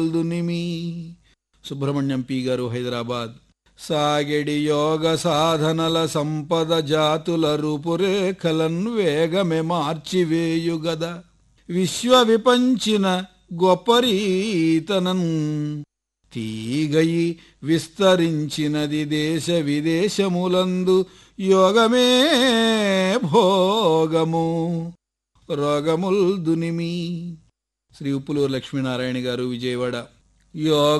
దునిమి Subrahmanyam P గారు హైదరాబాద్ సాగెడి యోగ సాధనల సంపద జాతుల రూపురేఖలన్ వేగమే మార్చివేయుగద విశ్వ విపంచిన గొప్పరీతనన్ తీగయి విస్తరించినది దేశ విదేశములందు యోగమే భోగము రోగముల్ దునిమి శ్రీ ఉప్పులూరు లక్ష్మీనారాయణ గారు విజయవాడ యోగ